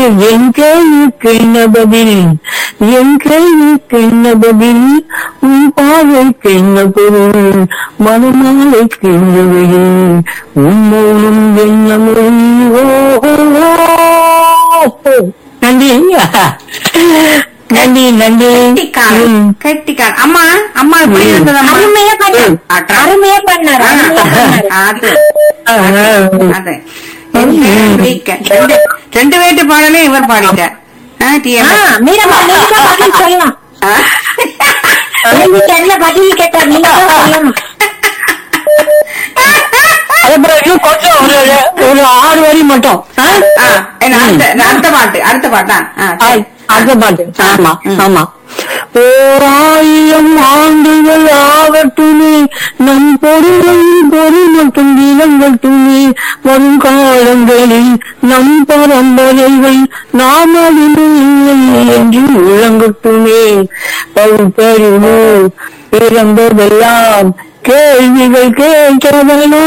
என் கேள்விக்கு என்ன பதில் என் கேள்விக்கு என்ன பதில் உன் பார்வைக்கு என்ன பொருள் மனமாலைக்கு என்ன வெயில் உன் மௌனம் என்ன மொழி ஓ ஓ, ஓ. நன்றி நன்றி நன்றி கெட்டிக்காரன் ம். கெட்டிக்காரன் அம்மா அம்மா இப்படி ம். இருந்ததம்மா அருமையா பண்ணாரு அட்டா. அருமையா பண்ணாரு அருமையா பண்ணாரு. அது ஆ, அது ரெண்டு ரெண்டு பேட்டு பாடலே இவர் பாடிட்டார் ஆ, ஆ, TM. மீரம்மா நீங்க தான் பதில் சொல்லலாம் ஆ? கேள்விக்கு என்ன பதில் கேட்டார் நீங்க தான் சொல்லணும் அதுக்கப்புறம் இன்னும் கொஞ்சம் ஒரு ஒரு ஆறு வரி மட்டும் ஆ? ஆ, என்ன அடுத்த அடுத்த பாட்டு அடுத்த பாட்டா ஆ, ஆ, சரி. அடுத்த பாட்டு ஆமா ம். ஆமா ஓர் ஆயிரம் ஆண்டுகள் ஆகட்டுமே நம் பொருளையும் பொருள் மட்டும் இளங்கட்டுமே வரும் காலங்களில் நம் பரம்பரைகள் நாம் அறிந்து இல்லை என்று விளங்கட்டுமே பகுத்தறிவு பிறந்ததெல்லாம் கேள்விகள் கேட்கவெல்லாம்